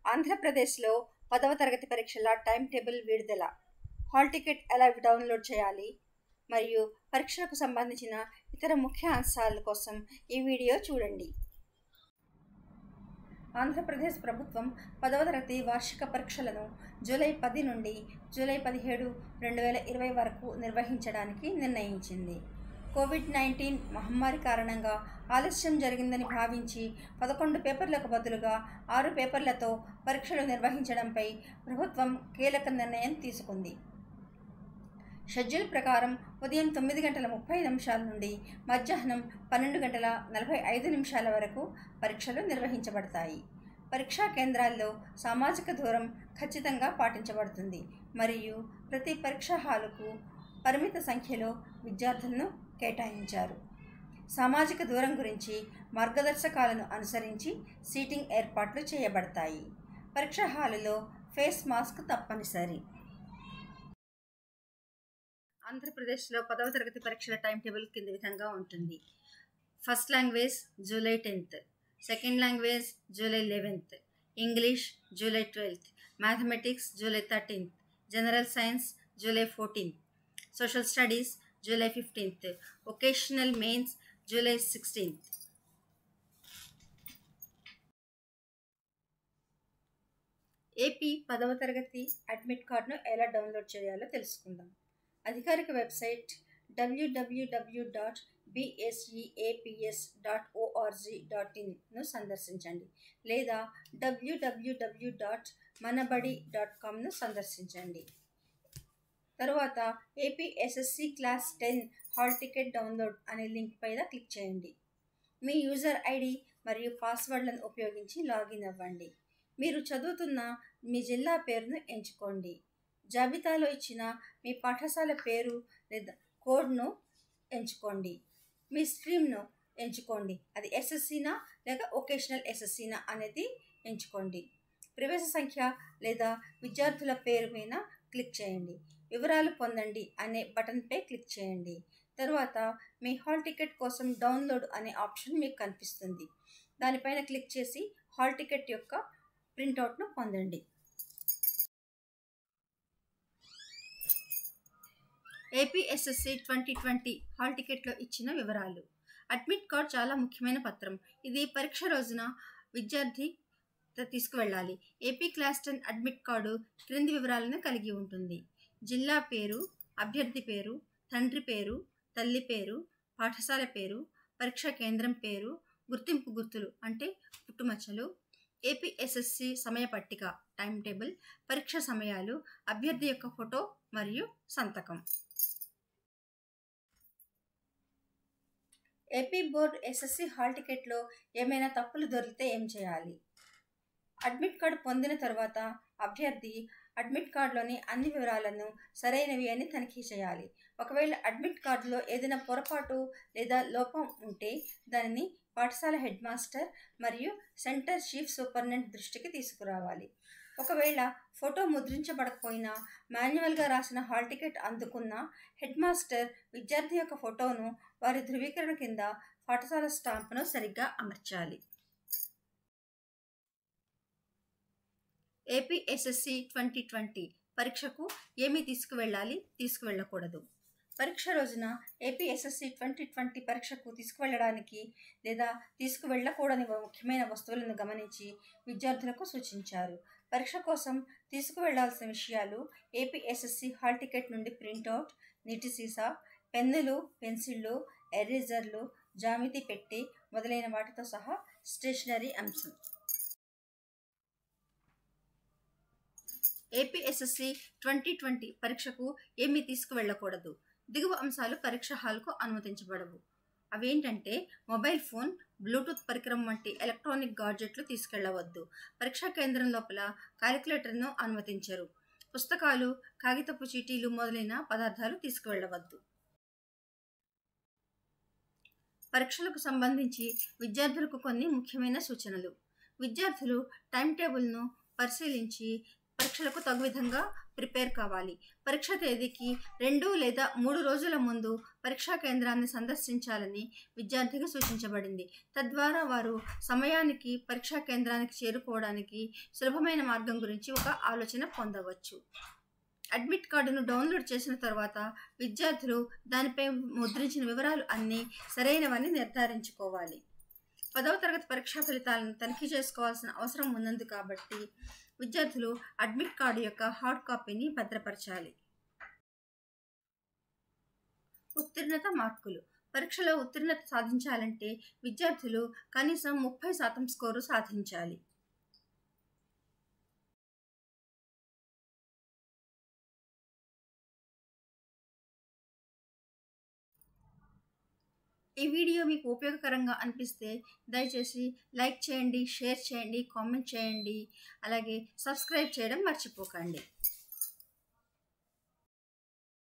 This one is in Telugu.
ఆంధ్రప్రదేశ్లో పదవ తరగతి పరీక్షల టైం టేబుల్ విడుదల హాల్ టికెట్ ఎలా డౌన్లోడ్ చేయాలి మరియు పరీక్షలకు సంబంధించిన ఇతర ముఖ్య అంశాల కోసం ఈ వీడియో చూడండి ఆంధ్రప్రదేశ్ ప్రభుత్వం పదవ తరగతి వార్షిక పరీక్షలను జూలై పది నుండి జూలై పదిహేడు రెండు వేల ఇరవై వరకు నిర్వహించడానికి నిర్ణయించింది కోవిడ్ నైన్టీన్ మహమ్మారి కారణంగా ఆలస్యం జరిగిందని భావించి పదకొండు పేపర్లకు బదులుగా ఆరు పేపర్లతో పరీక్షలు నిర్వహించడంపై ప్రభుత్వం కీలక నిర్ణయం తీసుకుంది షెడ్యూల్ ప్రకారం ఉదయం తొమ్మిది గంటల ముప్పై నిమిషాల నుండి మధ్యాహ్నం పన్నెండు గంటల నలభై ఐదు నిమిషాల వరకు పరీక్షలు నిర్వహించబడతాయి పరీక్షా కేంద్రాల్లో సామాజిక దూరం ఖచ్చితంగా పాటించబడుతుంది మరియు ప్రతి పరీక్షా హాలుకు పరిమిత సంఖ్యలో విద్యార్థులను కేటాయించారు సామాజిక దూరం గురించి మార్గదర్శకాలను అనుసరించి సీటింగ్ ఏర్పాట్లు చేయబడతాయి పరీక్షా హాలులో ఫేస్ మాస్క్ తప్పనిసరి ఆంధ్రప్రదేశ్లో పదవ తరగతి పరీక్షల టైం టేబుల్ కింద విధంగా ఉంటుంది first language July tenth second language July eleventh English July twelfth mathematics July thirteenth general science July fourteenth social studies July fifteenth vocational mains July sixteenth AP పదవ తరగతి అడ్మిట్ కార్డును ఎలా డౌన్లోడ్ చేయాలో తెలుసుకుందాం అధికారిక website WWW dot BSEAPS dot ORG dot ఇన్ను సందర్శించండి లేదా డబ్ల్యూడబ్ల్యూడబ్ల్యూ డాట్ మనబడి డాట్ కామ్ను సందర్శించండి తరువాత AP SSC class ten hall ticket download అనే లింక్ పైన క్లిక్ చేయండి మీ యూజర్ ఐడి మరియు పాస్వర్డ్లను ఉపయోగించి లాగిన్ అవ్వండి మీరు చదువుతున్న మీ జిల్లా పేరును ఎంచుకోండి జాబితాలో ఇచ్చిన మీ పాఠశాల పేరు లేదా కోడ్ను ఎంచుకోండి మీ స్ట్రీమ్ను ఎంచుకోండి అది ఎస్ఎస్సీనా లేక ఒకేషనల్ ఎస్ఎస్సీనా అనేది ఎంచుకోండి ప్రవేశ సంఖ్య లేదా విద్యార్థుల పేరు మీద క్లిక్ చేయండి వివరాలు పొందండి అనే బటన్పై క్లిక్ చేయండి తర్వాత మీ హాల్ టికెట్ కోసం డౌన్లోడ్ అనే ఆప్షన్ మీకు కనిపిస్తుంది దానిపైన క్లిక్ చేసి హాల్ టికెట్ యొక్క ప్రింటౌట్ను పొందండి ఏపీఎస్ఎస్సి ట్వంటీ ట్వంటీ హాల్ టికెట్లో ఇచ్చిన వివరాలు అడ్మిట్ కార్డ్ చాలా ముఖ్యమైన పత్రం ఇది పరీక్ష రోజున విద్యార్థి తీసుకువెళ్ళాలి AP class ten admit card క్రింది వివరాలను కలిగి ఉంటుంది జిల్లా పేరు అభ్యర్థి పేరు తండ్రి పేరు తల్లి పేరు పాఠశాల పేరు పరీక్షా కేంద్రం పేరు గుర్తింపు గుర్తులు అంటే పుట్టుమచ్చలు ఏపీఎస్ఎస్సి సమయ పట్టిక టైం టేబుల్ పరీక్ష సమయాలు అభ్యర్థి యొక్క ఫోటో మరియు సంతకం ఏపీ బోర్డు ఎస్ఎస్సి హాల్ టికెట్లో ఏమైనా తప్పులు దొరికితే ఏం చేయాలి అడ్మిట్ కార్డు పొందిన తర్వాత అభ్యర్థి అడ్మిట్ కార్డులోని అన్ని వివరాలను సరైనవి అని తనిఖీ చేయాలి ఒకవేళ అడ్మిట్ కార్డులో ఏదైనా పొరపాటు లేదా లోపం ఉంటే దానిని పాఠశాల హెడ్ మాస్టర్ మరియు సెంటర్ చీఫ్ సూపరింటెండెంట్ దృష్టికి తీసుకురావాలి ఒకవేళ ఫోటో ముద్రించబడకపోయినా మాన్యువల్గా రాసిన హాల్ టికెట్ అందుకున్న హెడ్ మాస్టర్ విద్యార్థి యొక్క ఫోటోను వారి ధృవీకరణ కింద పాఠశాల స్టాంపును సరిగ్గా అమర్చాలి ఏపీఎస్ఎస్సి ట్వంటీ ట్వంటీ పరీక్షకు ఏమీ తీసుకువెళ్ళాలి తీసుకువెళ్ళకూడదు పరీక్ష రోజున ఏపీఎస్ఎస్సి ట్వంటీ ట్వంటీ పరీక్షకు తీసుకువెళ్ళడానికి లేదా తీసుకువెళ్ళకూడని ముఖ్యమైన వస్తువులను గమనించి విద్యార్థులకు సూచించారు పరీక్ష కోసం తీసుకువెళ్లాల్సిన విషయాలు ఏపీఎస్ఎస్సి హాల్ టికెట్ నుండి ప్రింటౌట్ నీటి సీసా పెన్నులు పెన్సిళ్ళు ఎరేజర్లు జామితి పెట్టి మొదలైన వాటితో సహా స్టేషనరీ అంశం ఏపీఎస్ఎస్సి ట్వంటీ ట్వంటీ పరీక్షకు ఏమీ తీసుకువెళ్ళకూడదు దిగువ అంశాలు పరీక్ష హాల్కు అనుమతించబడవు అవేంటంటే మొబైల్ ఫోన్ బ్లూటూత్ పరికరం వంటి ఎలక్ట్రానిక్ గాడ్జెట్లు తీసుకెళ్లవద్దు పరీక్షా కేంద్రం లోపల క్యాలిక్యులేటర్ను అనుమతించరు పుస్తకాలు కాగితపు చీటీలు మొదలైన పదార్థాలు తీసుకువెళ్ళవద్దు పరీక్షలకు సంబంధించి విద్యార్థులకు కొన్ని ముఖ్యమైన సూచనలు విద్యార్థులు టైం టేబుల్ను పరిశీలించి పరీక్షలకు తగు విధంగా ప్రిపేర్ కావాలి పరీక్ష తేదీకి రెండు లేదా మూడు రోజుల ముందు పరీక్షా కేంద్రాన్ని సందర్శించాలని విద్యార్థికి సూచించబడింది తద్వారా వారు సమయానికి పరీక్షా కేంద్రానికి చేరుకోవడానికి సులభమైన మార్గం గురించి ఒక ఆలోచన పొందవచ్చు అడ్మిట్ కార్డును డౌన్లోడ్ చేసిన తర్వాత విద్యార్థులు దానిపై ముద్రించిన వివరాలు అన్నీ సరైనవని నిర్ధారించుకోవాలి పదవ తరగతి పరీక్షా ఫలితాలను తనిఖీ చేసుకోవాల్సిన అవసరం ఉన్నది కాబట్టి విద్యార్థులు అడ్మిట్ కార్డు యొక్క హార్డ్ కాపీని భద్రపరచాలి ఉత్తీర్ణత మార్కులు పరీక్షలో ఉత్తీర్ణత సాధించాలంటే విద్యార్థులు కనీసం ముప్పై శాతం స్కోరు సాధించాలి ఈ వీడియో మీకు ఉపయోగకరంగా అనిపిస్తే దయచేసి లైక్ చేయండి షేర్ చేయండి కామెంట్ చేయండి అలాగే సబ్స్క్రైబ్ చేయడం మర్చిపోకండి